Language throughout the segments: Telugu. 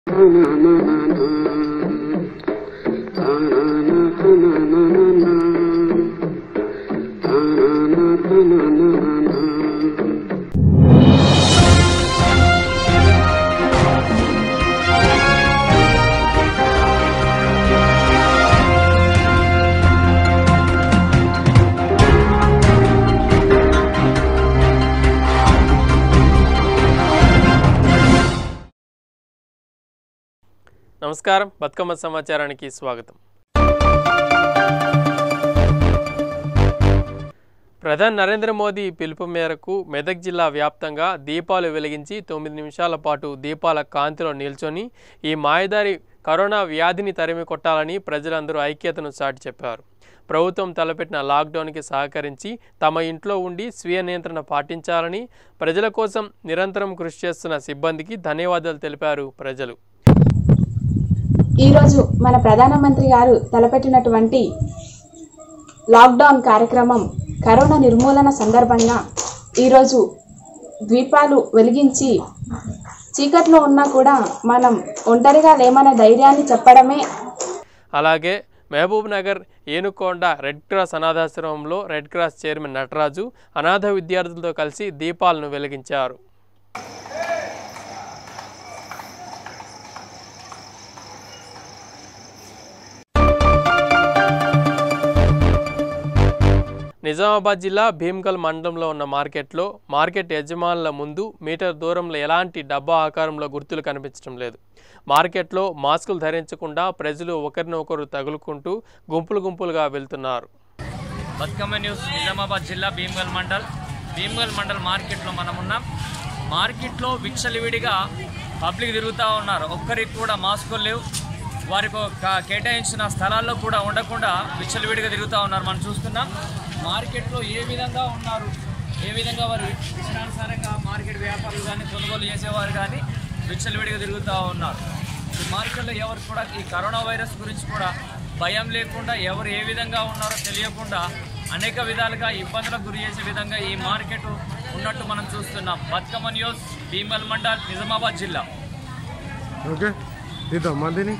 నమస్కారం బతుకమ్మ సమాచారానికి స్వాగతం ప్రధాని నరేంద్ర మోదీ పిలుపు మేరకు మెదక్ జిల్లా వ్యాప్తంగా దీపాలు వెలిగించి తొమ్మిది నిమిషాల పాటు దీపాల కాంతిలో నిల్చొని ఈ మాయదారి కరోనా వ్యాధిని తరిమి కొట్టాలని ప్రజలందరూ ఐక్యతను చాటి చెప్పారు ప్రభుత్వం తలపెట్టిన లాక్డౌన్కి సహకరించి తమ ఇంట్లో ఉండి స్వీయ నియంత్రణ పాటించాలని ప్రజల కోసం నిరంతరం కృషి చేస్తున్న సిబ్బందికి ధన్యవాదాలు తెలిపారు ప్రజలు ఈరోజు మన ప్రధానమంత్రి గారు తలపెట్టినటువంటి లాక్డౌన్ కార్యక్రమం కరోనా నిర్మూలన సందర్భంగా ఈరోజు ద్వీపాలు వెలిగించి చీకట్లో ఉన్నా కూడా మనం ఒంటరిగా లేమనే ధైర్యాన్ని చెప్పడమే అలాగే మహబూబ్ నగర్ ఏనుకొండ రెడ్ క్రాస్ అనాథాశ్రమంలో రెడ్ క్రాస్ చైర్మన్ నటరాజు అనాథ విద్యార్థులతో కలిసి దీపాలను వెలిగించారు నిజామాబాద్ జిల్లా భీమ్గల్ మండలంలో ఉన్న మార్కెట్లో మార్కెట్ యజమానుల ముందు మీటర్ దూరంలో ఎలాంటి డబ్బా ఆకారంలో గుర్తులు కనిపించడం లేదు మార్కెట్లో మాస్కులు ధరించకుండా ప్రజలు ఒకరినొకరు తగులుకుంటూ గుంపులు గుంపులుగా వెళ్తున్నారు బతుకమ్మ న్యూస్ నిజామాబాద్ జిల్లా భీమ్గల్ మండల్ భీమ్గల్ మండల్ మార్కెట్లో మనం ఉన్నాం మార్కెట్లో విచ్చలవిడిగా పబ్లిక్ తిరుగుతూ ఉన్నారు ఒక్కరికి కూడా మాస్కులు లేవు వారికి ఒక కేటాయించిన స్థలాల్లో కూడా ఉండకుండా విచ్చలవిడిగా తిరుగుతూ ఉన్నారు మనం చూస్తున్నాం మార్కెట్లో ఏ విధంగా ఉన్నారు ఏ విధంగా వారు ఇష్టానుసారంగా మార్కెట్ వ్యాపారులు కానీ కొనుగోలు చేసేవారు కానీ విచ్చలవిడిగా తిరుగుతూ ఉన్నారు ఈ మార్కెట్లో ఎవరు కూడా ఈ కరోనా వైరస్ గురించి కూడా భయం లేకుండా ఎవరు ఏ విధంగా ఉన్నారో తెలియకుండా అనేక విధాలుగా ఇబ్బందులకు గురి చేసే విధంగా ఈ మార్కెట్ ఉన్నట్టు మనం చూస్తున్నాం బతుకమ్మ న్యూస్ భీమల్ మండల్ నిజామాబాద్ జిల్లా ఓకే తీద్దాం మందిని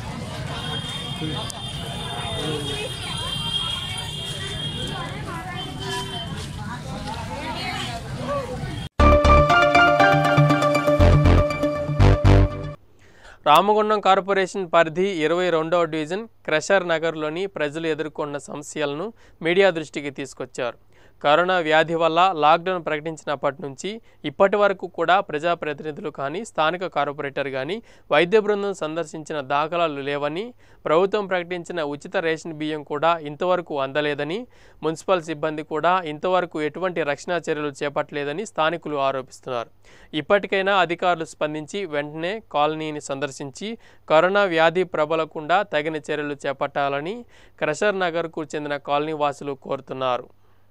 రామగుండం కార్పొరేషన్ పరిధి ఇరవై రెండవ డివిజన్ క్రషర్ నగర్లోని ప్రజలు ఎదుర్కొన్న సమస్యలను మీడియా దృష్టికి తీసుకొచ్చారు కరోనా వ్యాధి వల్ల లాక్డౌన్ ప్రకటించినప్పటి నుంచి ఇప్పటి వరకు కూడా ప్రజాప్రతినిధులు కానీ స్థానిక కార్పొరేటర్ కానీ వైద్య బృందం సందర్శించిన దాఖలాలు లేవని ప్రభుత్వం ప్రకటించిన ఉచిత రేషన్ బియ్యం కూడా ఇంతవరకు అందలేదని మున్సిపల్ సిబ్బంది కూడా ఇంతవరకు ఎటువంటి రక్షణ చర్యలు చేపట్టలేదని స్థానికులు ఆరోపిస్తున్నారు ఇప్పటికైనా అధికారులు స్పందించి వెంటనే కాలనీని సందర్శించి కరోనా వ్యాధి ప్రబలకుండా తగిన చర్యలు చేపట్టాలని క్రషర్ నగర్కు చెందిన కాలనీ వాసులు కోరుతున్నారు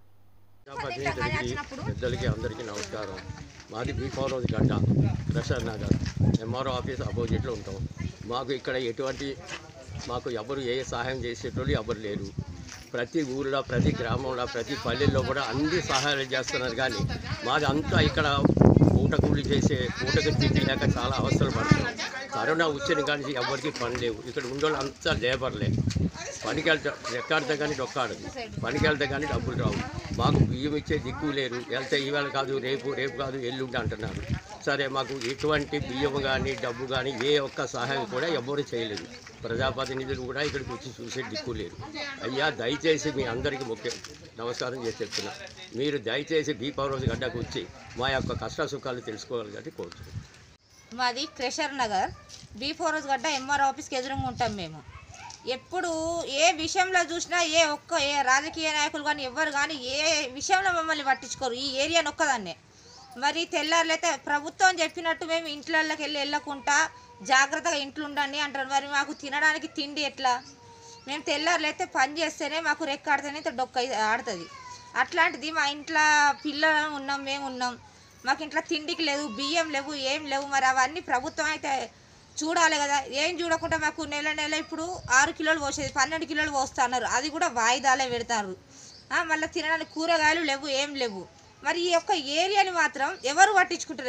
ప్రజాప్రతినిధులకి పెద్దలకి అందరికీ నమస్కారం మాది బీ ఫార్ హౌస్ గడ్డ ప్రసాద్ నగర్ ఎంఆర్ఓ ఆఫీస్ అపోజిట్లో ఉంటాం మాకు ఇక్కడ ఎటువంటి మాకు ఎవరు ఏ సహాయం చేసేటోళ్ళు ఎవరు లేరు ప్రతి ఊరిలో ప్రతి గ్రామంలో ప్రతి పల్లెల్లో కూడా అన్ని సహాయాలు చేస్తున్నారు కానీ మాది అంతా ఇక్కడ పూట కూలి చేసే పూటకు తిండి లేక చాలా అవస్థలు పడుతున్నాం కరోనా వచ్చిన కానీ ఎవరికి పని లేవు ఇక్కడ ఉండేవాళ్ళు అంతా లేబర్లే పనికి వెళ్తా ఎక్కాడితే కానీ డొక్కాడదు పనికి వెళ్తే కానీ డబ్బులు రావు మాకు బియ్యం ఇచ్చే దిక్కు లేరు వెళ్తే ఈవేళ కాదు రేపు రేపు కాదు ఎల్లుండి అంటున్నారు సరే మాకు ఎటువంటి బియ్యం కానీ డబ్బు కానీ ఏ ఒక్క సహాయం కూడా ఎవ్వరూ చేయలేదు ప్రజాప్రతినిధులు కూడా ఇక్కడికి వచ్చి చూసే దిక్కు లేరు అయ్యా దయచేసి మీ అందరికీ ముఖ్య నమస్కారం చేసి చెప్తున్నా మీరు దయచేసి బీ పవర్ హౌస్ గడ్డకు వచ్చి మా యొక్క కష్ట సుఖాలు తెలుసుకోవాలని కోరుతున్నాను మాది క్రెషర్ నగర్ బీ ఫోరస్ గడ్డ ఎంఆర్ ఆఫీస్కి ఎదురుగా ఉంటాం మేము ఎప్పుడు ఏ విషయంలో చూసినా ఏ ఒక్క ఏ రాజకీయ నాయకులు కానీ ఎవ్వరు కానీ ఏ విషయంలో మమ్మల్ని పట్టించుకోరు ఈ ఏరియా ఒక్కదాన్నే మరి తెల్లారులైతే ప్రభుత్వం చెప్పినట్టు మేము ఇంట్లోకి వెళ్ళి వెళ్ళకుండా జాగ్రత్తగా ఇంట్లో ఉండండి అంటారు మరి మాకు తినడానికి తిండి ఎట్లా మేము తెల్లారులైతే పని చేస్తేనే మాకు రెక్కాడితేనే డొక్క ఆడుతుంది అట్లాంటిది మా ఇంట్లో పిల్లలు ఉన్నాం మేము ఉన్నాం మాకు ఇంట్లో తిండికి లేదు బియ్యం లేవు ఏం లేవు మరి అవన్నీ ప్రభుత్వం అయితే చూడాలి కదా ఏం చూడకుండా మాకు నెల నెల ఇప్పుడు ఆరు కిలోలు పోసేది పన్నెండు కిలోలు పోస్తున్నారు అది కూడా వాయిదాలే పెడతారు మళ్ళీ తినడానికి కూరగాయలు లేవు ఏం లేవు మరి ఈ యొక్క ఏరియాని మాత్రం ఎవరు పట్టించుకుంటలేరు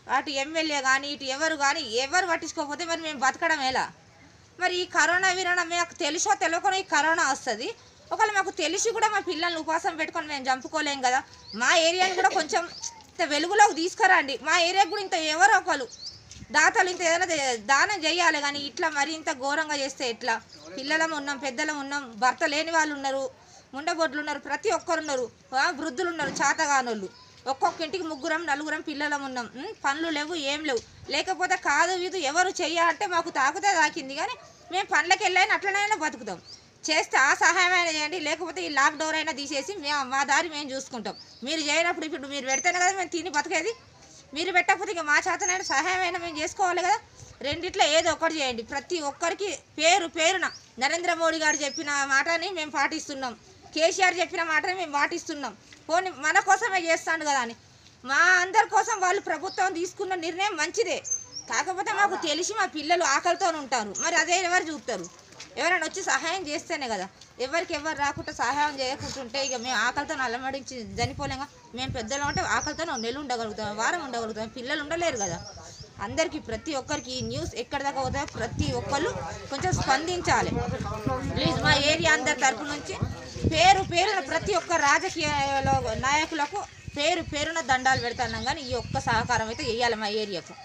అటు ఎమ్మెల్యే కానీ ఇటు ఎవరు కానీ ఎవరు పట్టించుకోకపోతే మరి మేము బతకడం ఎలా మరి ఈ కరోనా విరణ మాకు తెలుసో తెలియకుండా ఈ కరోనా వస్తుంది ఒకవేళ మాకు తెలిసి కూడా మా పిల్లల్ని ఉపవాసం పెట్టుకొని మేము చంపుకోలేం కదా మా ఏరియాని కూడా కొంచెం ఇంత వెలుగులోకి తీసుకురండి మా ఏరియాకి కూడా ఇంత ఎవరో ఒకరు దాతలు ఇంత ఏదైనా దే- దానం చేయాలి కానీ ఇట్లా మరి ఇంత ఘోరంగా చేస్తే ఎట్లా పిల్లలం ఉన్నాం పెద్దలం ఉన్నాం భర్త లేని వాళ్ళు ఉన్నారు ముండబొడ్లు ఉన్నారు ప్రతి ఒక్కరు ఉన్నారు ఆ, వృద్ధులు ఉన్నారు చాతగానోళ్ళు ఒక్కొక్క ఇంటికి ముగ్గురం నలుగురం పిల్లలం ఉన్నాం ఉం, పనులు లేవు ఏం లేవు లేకపోతే కాదు ఇది ఎవరు చెయ్య అంటే మాకు తాకుతే తాకింది కానీ మేము పనులకు వెళ్ళైనా అట్లనైనా బతుకుతాం చేస్తే ఆ సహాయం అయినా చేయండి లేకపోతే ఈ లాక్డౌన్ అయినా తీసేసి మేము మా దారి మేము చూసుకుంటాం మీరు చేయనప్పుడు ఇప్పుడు మీరు పెడితేనే కదా మేము తిని బతికేది మీరు పెట్టకపోతే ఇక మా చేతనైనా సహాయం అయినా మేము చేసుకోవాలి కదా రెండిట్లో ఏదో ఒకటి చేయండి ప్రతి ఒక్కరికి పేరు పేరున నరేంద్ర మోడీ గారు చెప్పిన మాటని మేము పాటిస్తున్నాం కేసీఆర్ చెప్పిన మాటని మేము పాటిస్తున్నాం పోనీ మన కోసమే చేస్తాను కదా అని మా అందరి కోసం వాళ్ళు ప్రభుత్వం తీసుకున్న నిర్ణయం మంచిదే కాకపోతే మాకు తెలిసి మా పిల్లలు ఆకలితో ఉంటారు మరి అదే ఎవరు చూస్తారు ఎవరైనా వచ్చి సహాయం చేస్తేనే కదా ఎవరికి ఎవరు రాకుండా సహాయం చేయకుంటుంటే ఇక మేము ఆకలితో అల్లమడించి చనిపోలేంగా మేము పెద్దలు అంటే ఆకలితో నెల ఉండగలుగుతాం వారం ఉండగలుగుతాం పిల్లలు ఉండలేరు కదా అందరికీ ప్రతి ఒక్కరికి ఈ న్యూస్ ఎక్కడి దాకా పోతే ప్రతి ఒక్కళ్ళు కొంచెం స్పందించాలి ప్లీజ్ మా ఏరియా అందరి తరపు నుంచి పేరు పేరున ప్రతి ఒక్క రాజకీయ నాయకులకు పేరు పేరున దండాలు పెడతాన్నాం కానీ ఈ ఒక్క సహకారం అయితే వేయాలి మా ఏరియాకు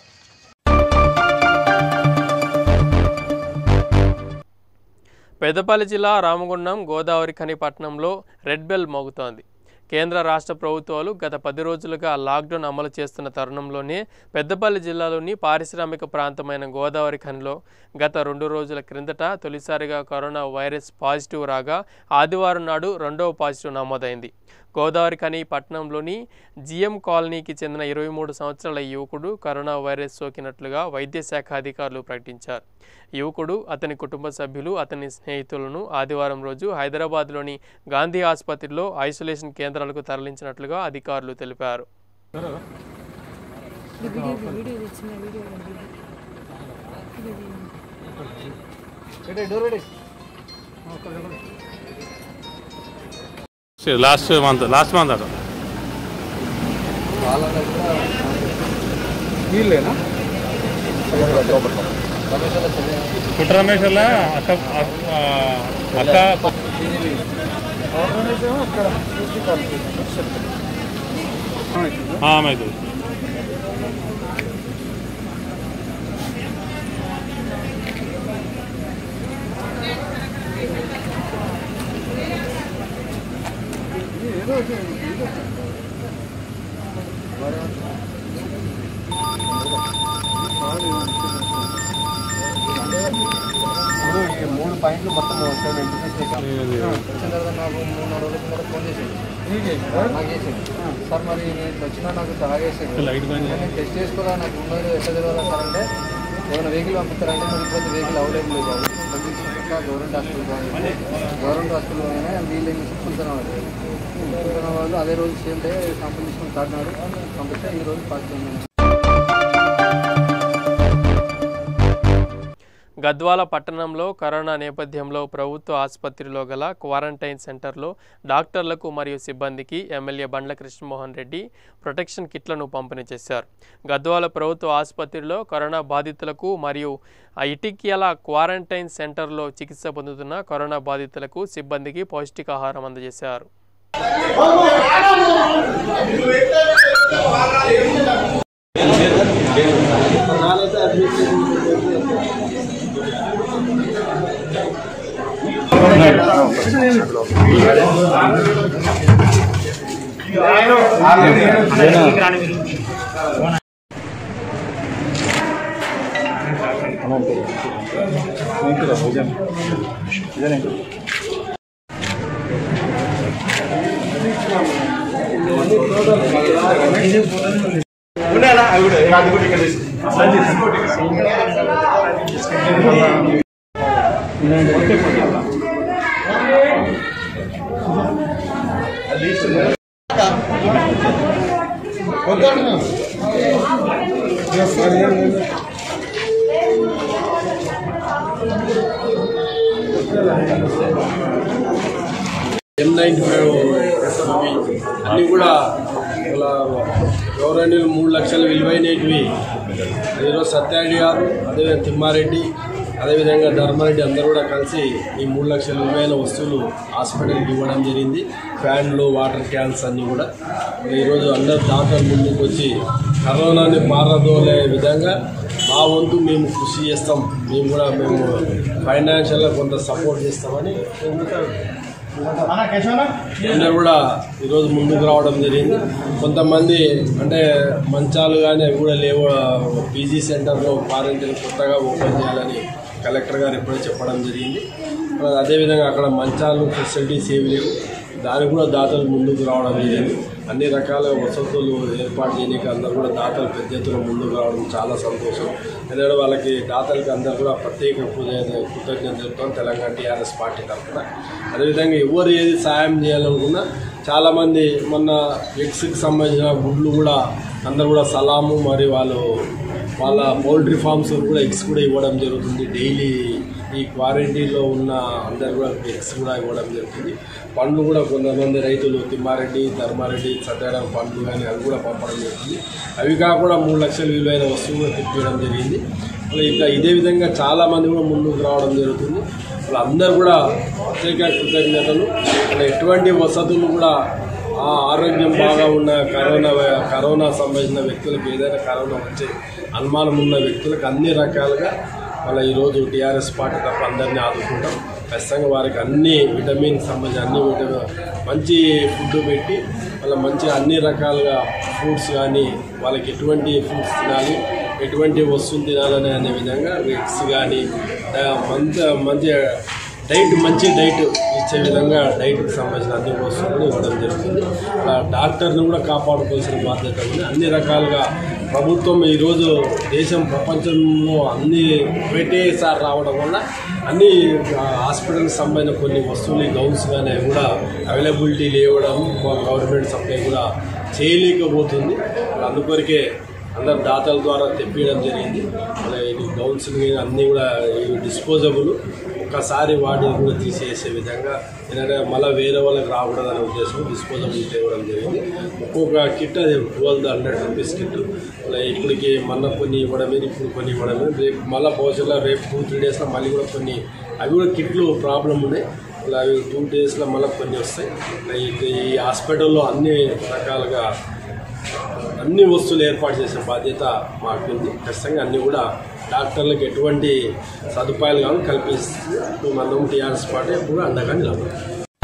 పెద్దపల్లి జిల్లా రామగుండం గోదావరి ఖని పట్టణంలో రెడ్ బెల్ మోగుతోంది కేంద్ర రాష్ట్ర ప్రభుత్వాలు గత పది రోజులుగా లాక్డౌన్ అమలు చేస్తున్న తరుణంలోనే పెద్దపల్లి జిల్లాలోని పారిశ్రామిక ప్రాంతమైన గోదావరి ఖనిలో గత రెండు రోజుల క్రిందట తొలిసారిగా కరోనా వైరస్ పాజిటివ్ రాగా ఆదివారం నాడు రెండవ పాజిటివ్ నమోదైంది గోదావరి ఖని పట్టణంలోని జిఎం కాలనీకి చెందిన ఇరవై మూడు సంవత్సరాల యువకుడు కరోనా వైరస్ సోకినట్లుగా వైద్య శాఖ అధికారులు ప్రకటించారు యువకుడు అతని కుటుంబ సభ్యులు అతని స్నేహితులను ఆదివారం రోజు హైదరాబాద్లోని గాంధీ ఆసుపత్రిలో ఐసోలేషన్ కేంద్రాలకు తరలించినట్లుగా అధికారులు తెలిపారు లాస్ట్ మంత్ లాస్ట్ మంత్ అట వీళ్ళేనా పుట్ట రమేష్ వాళ్ళ అక్క ఆ, అక్క ఆ, ఆమె అవుతుంది ఇప్పుడు ఈ మూడు పాయింట్లు మొత్తం ఒకసారి ఇంటిమేషన్ వచ్చిన తర్వాత నాకు మూడు నాలుగు రోజుల కింద ఫోన్ చేసింది నాకు చేసింది సార్ మరి నేను ఇట్లా వచ్చినా నాకు తాగేసింది లైట్ బంద్ నేను టెస్ట్ చేసుకోరా నాకు ఉన్నది ఎట్లా తెలియాలి సార్ అంటే ఏమైనా వెహికల్ పంపిస్తారంటే మరి ఇప్పుడు వెహికల్ అవైలబుల్ లేదు బాబు పంపించుకుంటా గవర్నమెంట్ హాస్పిటల్ పోవాలి గవర్నమెంట్ హాస్పిటల్ పోయినా వీళ్ళు ఏం చూసుకుంటున్నాం వాళ్ళు చూసుకుంటున్న వాళ్ళు అదే రోజు సేమ్ డే కంపెనీ తీసుకుని కాకినాడు పంపిస్తే ఈ రోజు పాజిటివ్ గద్వాల పట్టణంలో కరోనా నేపథ్యంలో ప్రభుత్వ ఆసుపత్రిలో గల క్వారంటైన్ సెంటర్లో డాక్టర్లకు మరియు సిబ్బందికి ఎమ్మెల్యే బండ్ల కృష్ణమోహన్ రెడ్డి ప్రొటెక్షన్ కిట్లను పంపిణీ చేశారు గద్వాల ప్రభుత్వ ఆసుపత్రిలో కరోనా బాధితులకు మరియు ఆ ఇటిక్యాల క్వారంటైన్ సెంటర్లో చికిత్స పొందుతున్న కరోనా బాధితులకు సిబ్బందికి పౌష్టికాహారం అందజేశారు ఎం నైన్టీ ఫైవ్ అన్నీ కూడా ఇలా గౌరవనీయులు మూడు లక్షల విలువైనవి ఈరోజు సత్యారెడ్డి గారు అదేవిధంగా తిమ్మారెడ్డి అదేవిధంగా ధర్మారెడ్డి అందరూ కూడా కలిసి ఈ మూడు లక్షల విలువైన వస్తువులు హాస్పిటల్కి ఇవ్వడం జరిగింది ఫ్యాన్లు వాటర్ క్యాన్స్ అన్నీ కూడా ఈరోజు అందరు దాతలు ముందుకు వచ్చి కరోనాని పారదోలే విధంగా మా వంతు మేము కృషి చేస్తాం మేము కూడా మేము ఫైనాన్షియల్గా కొంత సపోర్ట్ చేస్తామని అందరూ కూడా ఈరోజు ముందుకు రావడం జరిగింది కొంతమంది అంటే మంచాలు కానీ అవి కూడా లేవు పీజీ సెంటర్లో క్వారంటైన్ కొత్తగా ఓపెన్ చేయాలని కలెక్టర్ గారు ఎప్పుడో చెప్పడం జరిగింది అదేవిధంగా అక్కడ మంచాలు ఫెసిలిటీస్ ఏవి లేవు దానికి కూడా దాతలు ముందుకు రావడం జరిగింది అన్ని రకాల వసతులు ఏర్పాటు చేయడానికి అందరూ కూడా దాతలు పెద్ద ఎత్తున ముందుకు రావడం చాలా సంతోషం ఎందుకంటే వాళ్ళకి దాతలకి అందరూ కూడా ప్రత్యేక కృతజ్ఞత కృతజ్ఞత చెప్తాం తెలంగాణ టీఆర్ఎస్ పార్టీ తరఫున అదేవిధంగా ఎవరు ఏది సాయం చేయాలనుకున్నా చాలామంది మొన్న ఎగ్స్కి సంబంధించిన గుడ్లు కూడా అందరూ కూడా సలాము మరి వాళ్ళు వాళ్ళ పౌల్ట్రీ ఫార్మ్స్ కూడా ఎగ్స్ కూడా ఇవ్వడం జరుగుతుంది డైలీ ఈ క్వారంటైన్లో ఉన్న అందరు కూడా ఎగ్స్ కూడా ఇవ్వడం జరుగుతుంది పండ్లు కూడా కొంతమంది రైతులు తిమ్మారెడ్డి ధర్మారెడ్డి సత్యారాం పండ్లు కానీ అవి కూడా పంపడం జరుగుతుంది అవి కాకుండా మూడు లక్షల విలువైన వస్తువులు కూడా తెప్పించడం జరిగింది అలా ఇట్లా ఇదే విధంగా చాలామంది కూడా ముందుకు రావడం జరుగుతుంది వాళ్ళందరూ కూడా ప్రత్యేక కృతజ్ఞతలు అలా ఎటువంటి వసతులు కూడా ఆ ఆరోగ్యం బాగా ఉన్న కరోనా కరోనా సంబంధించిన వ్యక్తులకు ఏదైనా కరోనా వచ్చే అనుమానం ఉన్న వ్యక్తులకు అన్ని రకాలుగా వాళ్ళ ఈరోజు టీఆర్ఎస్ పార్టీ తప్ప అందరినీ ఆదుకుంటాం ఖచ్చితంగా వారికి అన్ని విటమిన్ సంబంధించి అన్ని విటమిన్ మంచి ఫుడ్ పెట్టి వాళ్ళ మంచి అన్ని రకాలుగా ఫ్రూట్స్ కానీ వాళ్ళకి ఎటువంటి ఫ్రూట్స్ తినాలి ఎటువంటి వస్తువులు తినాలని అనే విధంగా ఎగ్స్ కానీ మంచి మంచి డైట్ మంచి డైట్ ఇచ్చే విధంగా డైట్కి సంబంధించిన అన్ని వస్తువులు ఇవ్వడం జరుగుతుంది అలా డాక్టర్ని కూడా కాపాడుకోవాల్సిన బాధ్యత ఉంది అన్ని రకాలుగా ప్రభుత్వం ఈరోజు దేశం ప్రపంచంలో అన్ని ఒకటేసారి రావడం వల్ల అన్ని హాస్పిటల్కి సంబంధించిన కొన్ని వస్తువులు గౌన్స్ కానీ అవి కూడా అవైలబిలిటీ లేవడం గవర్నమెంట్ సప్లై కూడా చేయలేకపోతుంది అందుకొరకే అందరు దాతల ద్వారా తెప్పించడం జరిగింది అలా ఈ గౌన్స్ అన్నీ కూడా డిస్పోజబుల్ ఒక్కసారి వాటిని కూడా తీసేసే విధంగా ఎందుకంటే మళ్ళీ వేరే వాళ్ళకి రాకూడదనే ఉద్దేశం డిస్పోజబుల్ తేవడం జరిగింది ఒక్కొక్క కిట్ అది ట్వెల్వ్ హండ్రెడ్ రూపీస్ కిట్ అలా ఇప్పటికి మొన్న కొన్ని ఇవ్వడం మీద ఇప్పుడు కొన్ని ఇవ్వడం మీద రేపు మళ్ళీ భవిష్యత్తులో రేపు టూ త్రీ డేస్లో మళ్ళీ కూడా కొన్ని అవి కూడా కిట్లు ప్రాబ్లం ఉన్నాయి అలా అవి టూ డేస్లో మళ్ళీ కొన్ని వస్తాయి ఈ- ఈ హాస్పిటల్లో అన్ని రకాలుగా అన్ని వస్తువులు ఏర్పాటు చేసే బాధ్యత మాకుంది ఖచ్చితంగా అన్ని కూడా డాక్టర్లకు ఎటువంటి సదుపాయాలు కానీ కల్పిస్తూ మనం టీఆర్ఎస్ పార్టీ ఎప్పుడు అండగా నిలబడతాం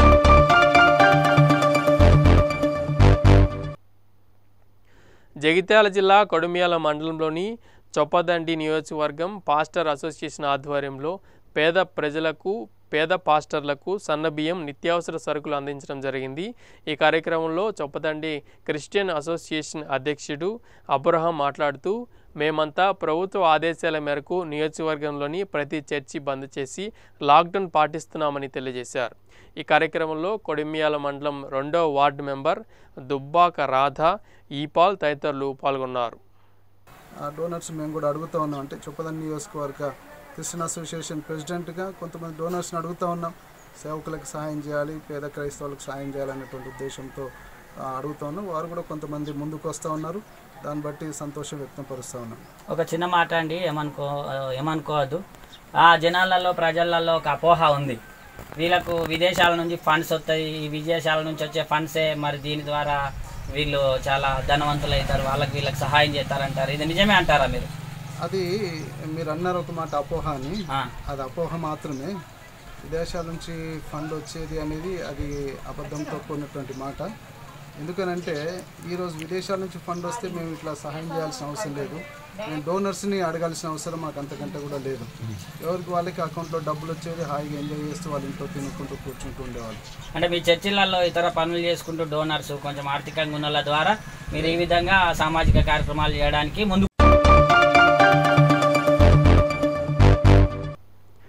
జగిత్యాల జిల్లా కొడుమియాల మండలంలోని చొప్పదండి నియోజకవర్గం పాస్టర్ అసోసియేషన్ ఆధ్వర్యంలో పేద ప్రజలకు పేద పాస్టర్లకు సన్నబియ్యం నిత్యావసర సరుకులు అందించడం జరిగింది ఈ కార్యక్రమంలో చొప్పదండి క్రిస్టియన్ అసోసియేషన్ అధ్యక్షుడు అబ్రహాం మాట్లాడుతూ మేమంతా ప్రభుత్వ ఆదేశాల మేరకు నియోజకవర్గంలోని ప్రతి చర్చి బంద్ చేసి లాక్డౌన్ పాటిస్తున్నామని తెలియజేశారు ఈ కార్యక్రమంలో కొడిమియాల మండలం రెండో వార్డు మెంబర్ దుబ్బాక రాధ ఈపాల్ తదితరులు పాల్గొన్నారు ఆ డోనర్స్ మేము కూడా అడుగుతూ ఉన్నాం అంటే చొప్పదని నియోజకవర్గ క్రిస్టియన్ అసోసియేషన్ ప్రెసిడెంట్గా కొంతమంది డోనర్స్ని అడుగుతూ ఉన్నాం సేవకులకు సహాయం చేయాలి పేద క్రైస్తవులకు సహాయం చేయాలనేటువంటి ఉద్దేశంతో ఆ, అడుగుతూ ఉన్నాం వారు కూడా కొంతమంది ముందుకు వస్తూ ఉన్నారు దాన్ని బట్టి సంతోషం వ్యక్తం పరుస్తూ ఉన్నాం ఒక చిన్న మాట అండి ఏమనుకో ఏమనుకోవద్దు ఆ జనాలలో ప్రజలలో ఒక అపోహ ఉంది వీళ్ళకు విదేశాల నుంచి ఫండ్స్ వస్తాయి ఈ విదేశాల నుంచి వచ్చే ఫండ్సే మరి దీని ద్వారా వీళ్ళు చాలా ధనవంతులు అవుతారు వాళ్ళకి వీళ్ళకి సహాయం చేస్తారంటారు ఇది నిజమే అంటారా మీరు అది మీరు అన్నారు ఒక మాట అపోహ అని అది అపోహ మాత్రమే విదేశాల నుంచి ఫండ్ వచ్చేది అనేది అది అబద్ధంతో కూడినటువంటి మాట ఎందుకనంటే ఈరోజు విదేశాల నుంచి ఫండ్ వస్తే మేము ఇట్లా సహాయం చేయాల్సిన అవసరం లేదు మేము డోనర్స్ని అడగాల్సిన అవసరం మాకు అంతకంటే కూడా లేదు ఎవరికి వాళ్ళకి అకౌంట్లో డబ్బులు వచ్చేది హాయిగా ఎంజాయ్ చేస్తూ వాళ్ళ ఇంట్లో తినుకుంటూ కూర్చుంటూ ఉండేవాళ్ళు అంటే మీ చర్చిలలో ఇతర పనులు చేసుకుంటూ డోనర్స్ కొంచెం ఆర్థికంగా ఉన్న వాళ్ళ ద్వారా మీరు ఈ విధంగా సామాజిక కార్యక్రమాలు చేయడానికి ముందు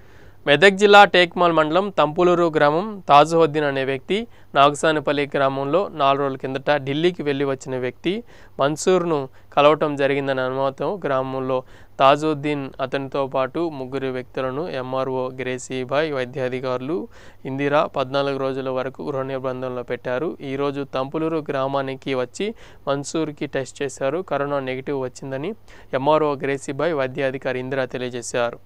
మెదక్ జిల్లా టేక్మాల్ మండలం తంపులూరు గ్రామం తాజుహుద్దీన్ అనే వ్యక్తి నాగసానిపల్లి గ్రామంలో నాలుగు రోజుల కిందట ఢిల్లీకి వెళ్ళి వచ్చిన వ్యక్తి మన్సూర్ను కలవటం జరిగిందనే అనుమానం గ్రామంలో తాజుద్దీన్ అతనితో పాటు ముగ్గురు వ్యక్తులను ఎంఆర్ఓ గ్రేసీబాయ్ వైద్యాధికారులు ఇందిరా పద్నాలుగు రోజుల వరకు గృహ నిర్బంధంలో పెట్టారు ఈరోజు తంపులూరు గ్రామానికి వచ్చి మన్సూర్కి టెస్ట్ చేశారు కరోనా నెగిటివ్ వచ్చిందని ఎంఆర్ఓ గ్రేసీబాయ్ వైద్యాధికారి ఇందిరా తెలియజేశారు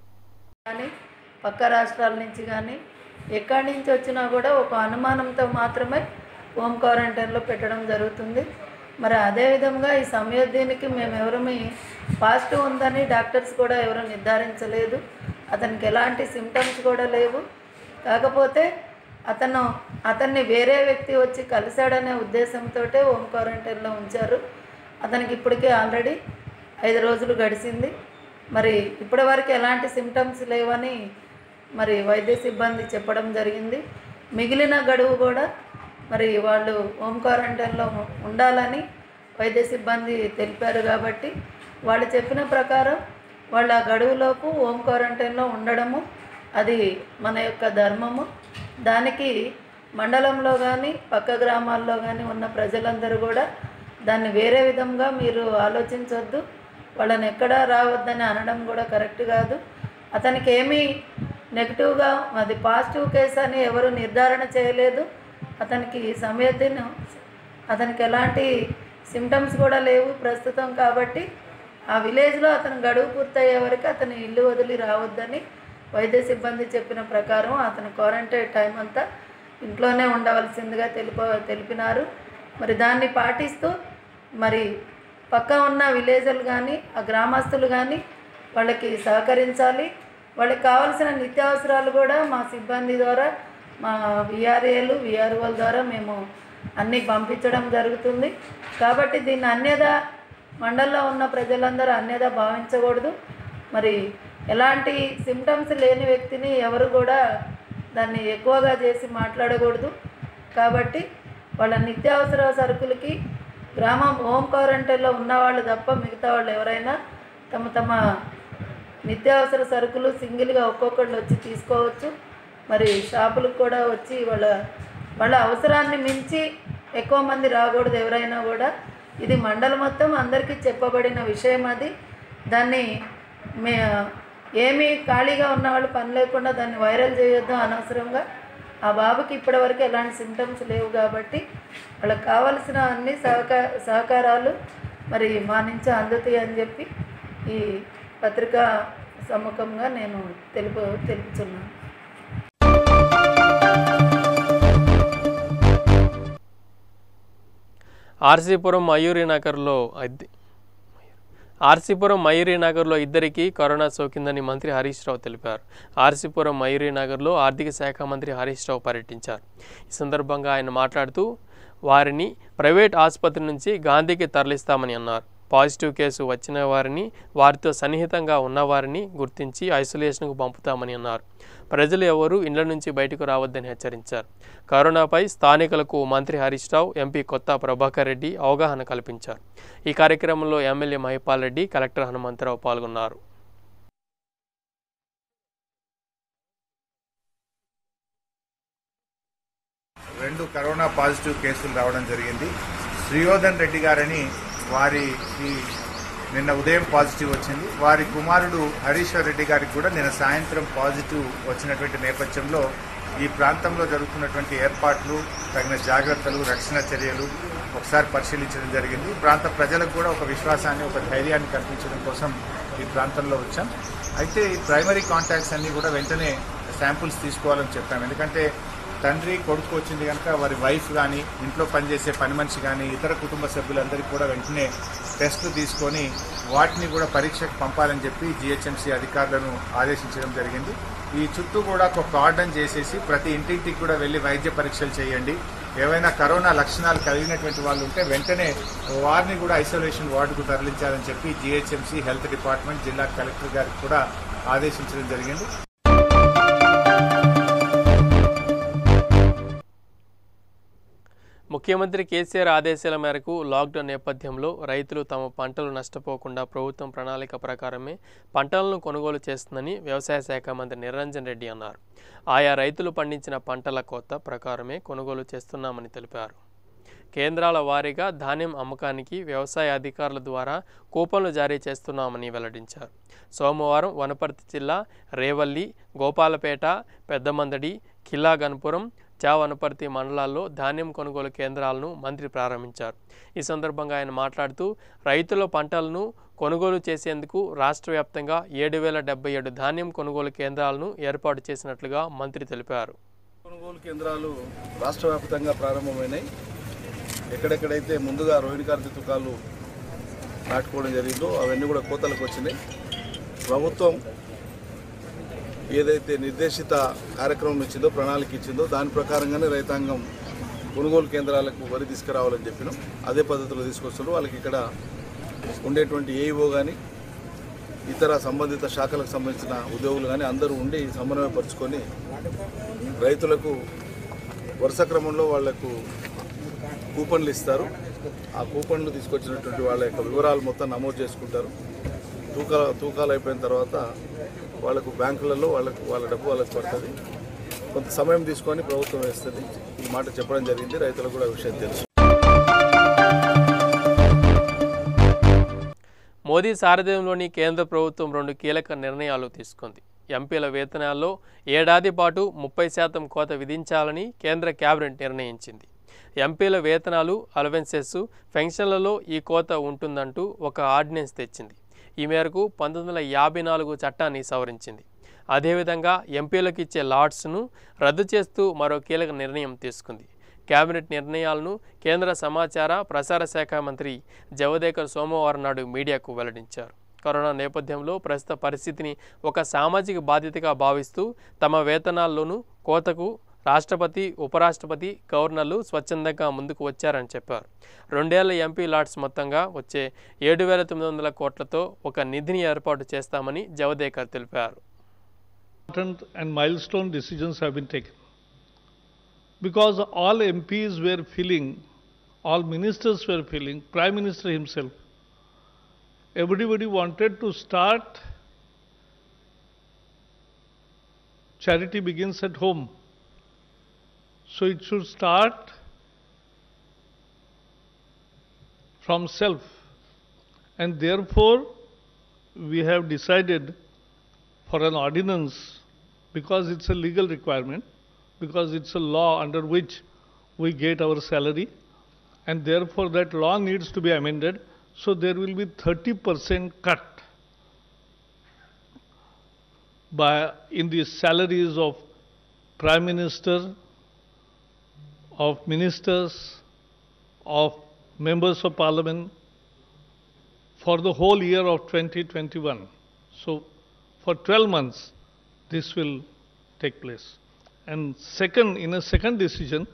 కానీ పక్క రాష్ట్రాల నుంచి కానీ ఎక్కడి నుంచి వచ్చినా కూడా ఒక అనుమానంతో మాత్రమే హోమ్ క్వారంటైన్లో పెట్టడం జరుగుతుంది మరి అదేవిధంగా ఈ సమయోద్దీనికి మేము ఎవరమి పాజిటివ్ ఉందని డాక్టర్స్ కూడా ఎవరు నిర్ధారించలేదు అతనికి ఎలాంటి సిమ్టమ్స్ కూడా లేవు కాకపోతే అతను అతన్ని వేరే వ్యక్తి వచ్చి కలిశాడనే ఉద్దేశంతో హోమ్ క్వారంటైన్లో ఉంచారు అతనికి ఇప్పటికే ఆల్రెడీ ఐదు రోజులు గడిచింది మరి ఇప్పటివరకు ఎలాంటి సిమ్టమ్స్ లేవని మరి వైద్య సిబ్బంది చెప్పడం జరిగింది మిగిలిన గడువు కూడా మరి వాళ్ళు హోమ్ క్వారంటైన్లో ఉండాలని వైద్య సిబ్బంది తెలిపారు కాబట్టి వాళ్ళు చెప్పిన ప్రకారం వాళ్ళ గడువులోపు హోమ్ క్వారంటైన్లో ఉండడము అది మన యొక్క ధర్మము దానికి మండలంలో కానీ పక్క గ్రామాల్లో కానీ ఉన్న ప్రజలందరూ కూడా దాన్ని వేరే విధంగా మీరు ఆలోచించవద్దు వాళ్ళని ఎక్కడా రావద్దని అనడం కూడా కరెక్ట్ కాదు అతనికి ఏమీ నెగిటివ్గా అది పాజిటివ్ కేసు అని ఎవరు నిర్ధారణ చేయలేదు అతనికి సమయത്തിന് అతనికి ఎలాంటి సిమ్టమ్స్ కూడా లేవు ప్రస్తుతం కాబట్టి ఆ విలేజ్లో అతను గడువు పూర్తయ్యే వరకు అతను ఇల్లు వదిలి రావద్దని వైద్య సిబ్బంది చెప్పిన ప్రకారం అతను క్వారంటైన్ టైం అంతా ఇంట్లోనే ఉండవలసిందిగా తెలిప తెలిపినారు మరి దాన్ని పాటిస్తూ మరి పక్క ఉన్న విలేజ్లు కానీ ఆ గ్రామస్తులు కానీ వాళ్ళకి సహకరించాలి వాళ్ళకి కావాల్సిన నిత్యావసరాలు కూడా మా సిబ్బంది ద్వారా మా విఆర్ఏలు విఆర్ఓల ద్వారా మేము అన్నీ పంపించడం జరుగుతుంది కాబట్టి దీన్ని అన్యదా మండలంలో ఉన్న ప్రజలందరూ అన్యదా భావించకూడదు మరి ఎలాంటి సిమ్టమ్స్ లేని వ్యక్తిని ఎవరు కూడా దాన్ని ఎక్కువగా చేసి మాట్లాడకూడదు కాబట్టి వాళ్ళ నిత్యావసర సరుకులకి గ్రామం హోమ్ క్వారంటైన్లో ఉన్నవాళ్ళు తప్ప మిగతా వాళ్ళు ఎవరైనా తమ తమ నిత్యావసర సరుకులు సింగిల్గా ఒక్కొక్కళ్ళు వచ్చి తీసుకోవచ్చు మరి షాపులకు కూడా వచ్చి వాళ్ళ వాళ్ళ అవసరాన్ని మించి ఎక్కువ మంది రాకూడదు ఎవరైనా కూడా ఇది మండలం మొత్తం అందరికీ చెప్పబడిన విషయం అది దాన్ని మే ఏమీ ఖాళీగా ఉన్న వాళ్ళు పని లేకుండా దాన్ని వైరల్ చేయొద్దు అనవసరంగా ఆ బాబుకి ఇప్పటివరకు ఎలాంటి సిమ్టమ్స్ లేవు కాబట్టి వాళ్ళకి కావలసిన అన్ని సహకార సహకారాలు మరి మా నుంచి అందుతాయి అని చెప్పి ఈ పత్రికా సమ్ముఖంగా నేను తెలుపు తెలుపుతున్నాను ఆర్సీపురం మయూరి నగర్లో అద్దె ఆర్సీపురం మయూరి నగర్లో ఇద్దరికి కరోనా సోకిందని మంత్రి హరీష్ రావు తెలిపారు ఆర్సీపురం మయూరి నగర్లో ఆర్థిక శాఖ మంత్రి హరీష్ రావు పర్యటించారు ఈ సందర్భంగా ఆయన మాట్లాడుతూ వారిని ప్రైవేట్ ఆసుపత్రి నుంచి గాంధీకి తరలిస్తామని అన్నారు పాజిటివ్ కేసు వచ్చిన వారిని వారితో సన్నిహితంగా ఉన్నవారిని గుర్తించి ఐసోలేషన్కు పంపుతామని అన్నారు ప్రజలు ఎవరూ ఇండ్ల నుంచి బయటకు రావద్దని హెచ్చరించారు కరోనాపై స్థానికులకు మంత్రి హరీష్ రావు ఎంపీ కొత్త ప్రభాకర్ రెడ్డి అవగాహన కల్పించారు ఈ కార్యక్రమంలో ఎమ్మెల్యే మహిపాల్ రెడ్డి కలెక్టర్ హనుమంతరావు పాల్గొన్నారు రెండు కరోనా పాజిటివ్ కేసులు రావడం జరిగింది శ్రీయోధన్ రెడ్డి గారని వారికి నిన్న ఉదయం పాజిటివ్ వచ్చింది వారి కుమారుడు హరీశ్వర్ రెడ్డి గారికి కూడా నిన్న సాయంత్రం పాజిటివ్ వచ్చినటువంటి నేపథ్యంలో ఈ ప్రాంతంలో జరుగుతున్నటువంటి ఏర్పాట్లు తగిన జాగ్రత్తలు రక్షణ చర్యలు ఒకసారి పరిశీలించడం జరిగింది ఈ ప్రాంత ప్రజలకు కూడా ఒక విశ్వాసాన్ని ఒక ధైర్యాన్ని కల్పించడం కోసం ఈ ప్రాంతంలో వచ్చాం అయితే ఈ ప్రైమరీ కాంటాక్ట్స్ అన్నీ కూడా వెంటనే శాంపుల్స్ తీసుకోవాలని చెప్పాం ఎందుకంటే తండ్రి కొడుకు వచ్చింది కనుక వారి వైఫ్ కానీ ఇంట్లో పనిచేసే పని మనిషి కానీ ఇతర కుటుంబ సభ్యులందరికీ కూడా వెంటనే టెస్టులు తీసుకొని వాటిని కూడా పరీక్షకు పంపాలని చెప్పి జిహెచ్ఎంసీ అధికారులను ఆదేశించడం జరిగింది ఈ చుట్టూ కూడా ఒక కార్డన్ చేసేసి ప్రతి ఇంటింటికి కూడా వెళ్ళి వైద్య పరీక్షలు చేయండి ఏవైనా కరోనా లక్షణాలు కలిగినటువంటి వాళ్ళు ఉంటే వెంటనే వారిని కూడా ఐసోలేషన్ వార్డుకు తరలించాలని చెప్పి జిహెచ్ఎంసీ హెల్త్ డిపార్ట్మెంట్ జిల్లా కలెక్టర్ గారికి కూడా ఆదేశించడం జరిగింది ముఖ్య ముఖ్యమంత్రి కేసీఆర్ ఆదేశాల మేరకు లాక్డౌన్ నేపథ్యంలో రైతులు తమ పంటలు నష్టపోకుండా ప్రభుత్వం ప్రణాళిక ప్రకారమే పంటలను కొనుగోలు చేస్తుందని వ్యవసాయ శాఖ మంత్రి నిరంజన్ రెడ్డి అన్నారు ఆయా రైతులు పండించిన పంటల కోత ప్రకారమే కొనుగోలు చేస్తున్నామని తెలిపారు కేంద్రాల వారీగా ధాన్యం అమ్మకానికి వ్యవసాయ అధికారుల ద్వారా కూపన్లు జారీ చేస్తున్నామని వెల్లడించారు సోమవారం వనపర్తి జిల్లా రేవల్లి గోపాలపేట పెద్దమందడి కిల్లా గన్పురం చా వనపర్తి మండలాల్లో ధాన్యం కొనుగోలు కేంద్రాలను మంత్రి ప్రారంభించారు ఈ సందర్భంగా ఆయన మాట్లాడుతూ రైతుల పంటలను కొనుగోలు చేసేందుకు రాష్ట్ర వ్యాప్తంగా ఏడు వేల డెబ్బై ఏడు ధాన్యం కొనుగోలు కేంద్రాలను ఏర్పాటు చేసినట్లుగా మంత్రి తెలిపారు కొనుగోలు కేంద్రాలు రాష్ట్ర వ్యాప్తంగా ప్రారంభమైనాయి ఎక్కడెక్కడైతే ముందుగా రోహిణి కార్తీ తుకాలు నాటుకోవడం జరిగిందో అవన్నీ కూడా కోతలకు వచ్చినాయి ప్రభుత్వం ఏదైతే నిర్దేశిత కార్యక్రమం ఇచ్చిందో ప్రణాళిక ఇచ్చిందో దాని ప్రకారంగానే రైతాంగం కొనుగోలు కేంద్రాలకు వరి తీసుకురావాలని చెప్పినాం అదే పద్ధతిలో తీసుకొస్తున్నారు వాళ్ళకి ఇక్కడ ఉండేటువంటి ఏఈఓ కానీ ఇతర సంబంధిత శాఖలకు సంబంధించిన ఉద్యోగులు కానీ అందరూ ఉండి సమన్వయపరుచుకొని రైతులకు వరుస క్రమంలో వాళ్లకు కూపన్లు ఇస్తారు ఆ కూపన్లు తీసుకొచ్చినటువంటి వాళ్ళ యొక్క వివరాలు మొత్తం నమోదు చేసుకుంటారు తూకా తూకాలు అయిపోయిన తర్వాత వాళ్ళకు బ్యాంకులలో వాళ్ళకు వాళ్ళ డబ్బు వాళ్ళకి పడుతుంది కొంత సమయం తీసుకొని ప్రభుత్వం వేస్తుంది ఈ మాట చెప్పడం జరిగింది రైతులకు కూడా ఆ విషయం తెలుసు మోదీ సారథ్యంలోని కేంద్ర ప్రభుత్వం రెండు కీలక నిర్ణయాలు తీసుకుంది ఎంపీల వేతనాల్లో ఏడాది పాటు ముప్పై శాతం కోత విధించాలని కేంద్ర కేబినెట్ నిర్ణయించింది ఎంపీల వేతనాలు అలవెన్సెస్ పెన్షన్లలో ఈ కోత ఉంటుందంటూ ఒక ఆర్డినెన్స్ తెచ్చింది ఈ మేరకు పంతొమ్మిది వందల యాభై నాలుగు చట్టాన్ని సవరించింది అదేవిధంగా ఎంపీలకు ఇచ్చే లాట్స్ను రద్దు చేస్తూ మరో కీలక నిర్ణయం తీసుకుంది కేబినెట్ నిర్ణయాలను కేంద్ర సమాచార ప్రసార శాఖ మంత్రి జవదేకర్ సోమవారం నాడు మీడియాకు వెల్లడించారు కరోనా నేపథ్యంలో ప్రస్తుత పరిస్థితిని ఒక సామాజిక బాధ్యతగా భావిస్తూ తమ వేతనాల్లోనూ కోతకు రాష్ట్రపతి ఉపరాష్ట్రపతి గవర్నర్లు స్వచ్ఛందంగా ముందుకు వచ్చారని చెప్పారు రెండేళ్ల ఎంపీ లాట్స్ మొత్తంగా వచ్చే ఏడు వేల తొమ్మిది వందల కోట్లతో ఒక నిధిని ఏర్పాటు చేస్తామని జవదేకర్ తెలిపారు important and milestone decisions have been taken. Because all MPs were feeling, all ministers were feeling, Prime Minister himself, everybody wanted to start charity begins at home. So it should start from self. And therefore, we have decided for an ordinance because it's a legal requirement, because it's a law under which we get our salary, and therefore that law needs to be amended. So there will be 30% cut by in the salaries of prime minister, of ministers, of members of parliament for the whole year of 2021. So for 12 months this will take place. And second, in a second decision,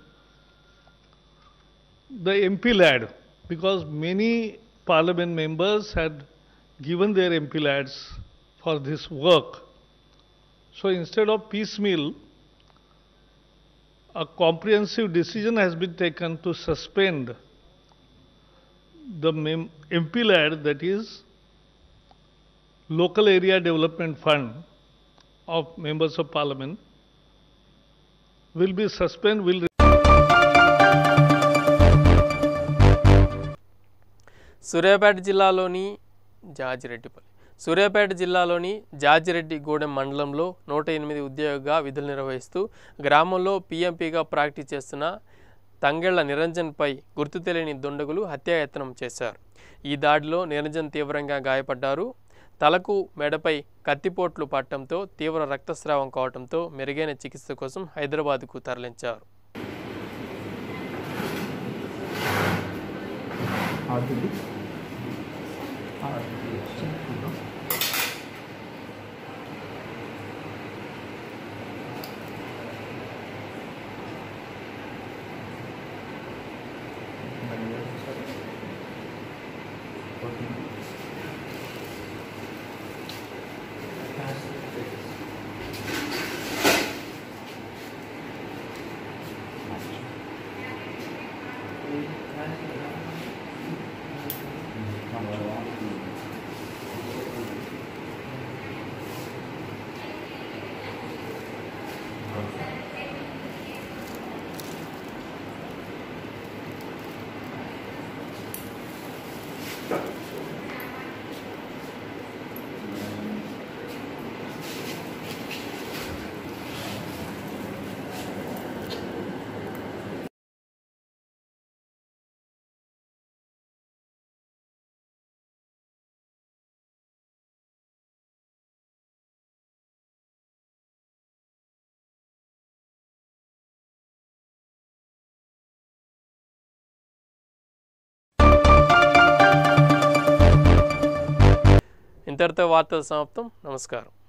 the MP lad, because many parliament members had given their MP lads for this work. So instead of piecemeal, a comprehensive decision has been taken to suspend the mem- MP lad, that is, local area development fund of members of parliament, will be suspended, will Suryapet జిల్లాలోని జాజిరెడ్డిపల్లి సూర్యాపేట జిల్లాలోని జాజిరెడ్డిగూడెం మండలంలో నూట ఎనిమిది ఉద్యోగిగా విధులు నిర్వహిస్తూ గ్రామంలో పీఎంపీగా ప్రాక్టీస్ చేస్తున్న తంగెళ్ల నిరంజన్పై గుర్తు తెలియని దుండగులు హత్యాయత్నం చేశారు ఈ దాడిలో నిరంజన్ తీవ్రంగా గాయపడ్డారు తలకు మెడపై కత్తిపోట్లు పట్టడంతో తీవ్ర రక్తస్రావం కావడంతో మెరుగైన చికిత్స కోసం హైదరాబాద్కు తరలించారు ఇంతటితో వార్తలు సమాప్తం నమస్కారం